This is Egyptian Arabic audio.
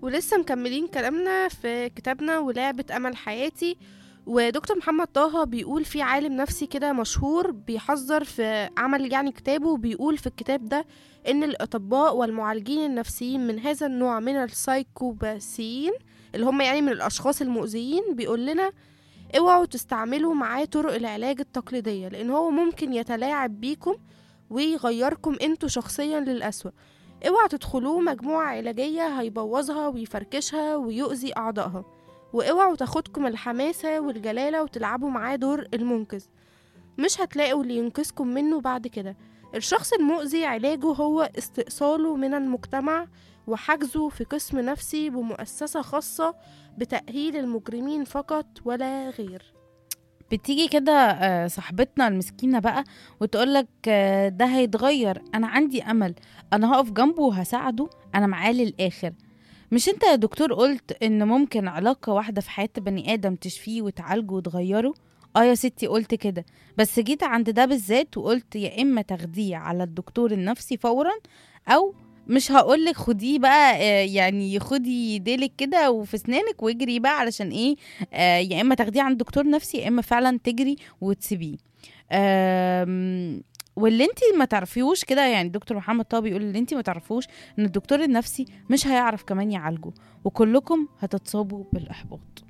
ولسه مكملين كلامنا في كتابنا ولعبة أمل حياتي ودكتور محمد طه بيقول في عالم نفسي كده مشهور بيحذر في عمل يعني كتابه بيقول في الكتاب ده إن الأطباء والمعالجين النفسيين من هذا النوع من السايكوباسيين اللي هم يعني من الأشخاص المؤذيين بيقول لنا اوعوا تستعملوا معاه طرق العلاج التقليدية لأن هو ممكن يتلاعب بيكم ويغيركم انتوا شخصيا للأسوأ اوعوا تدخلوه مجموعة علاجية هيبوظها ويفركشها ويؤذي أعضائها واوعوا تاخدكم الحماسة والجلالة وتلعبوا معاه دور المنقذ مش هتلاقوا اللي ينقذكم منه بعد كده الشخص المؤذي علاجه هو استئصاله من المجتمع وحجزه في قسم نفسي بمؤسسة خاصة بتأهيل المجرمين فقط ولا غير بتيجي كده آه، صاحبتنا المسكينة بقى وتقولك آه، ده هيتغير أنا عندي أمل أنا هقف جنبه وهساعده أنا معاه للآخر مش انت يا دكتور قلت ان ممكن علاقة واحدة في حياة بني آدم تشفيه وتعالجه وتغيره اه يا ستي قلت كده بس جيت عند ده بالذات وقلت يا اما تاخديه على الدكتور النفسي فورا او مش هقولك خديه بقى آه، يعني خدي ديلك كده وفي اسنانك واجري بقى علشان ايه آه، يا اما تاخديه عند دكتور نفسي يا اما فعلا تجري وتسيبيه آم، واللي انت ما تعرفيهوش كده يعني دكتور محمد طه بيقول اللي انت ما تعرفوش ان الدكتور النفسي مش هيعرف كمان يعالجه وكلكم هتتصابوا بالاحباط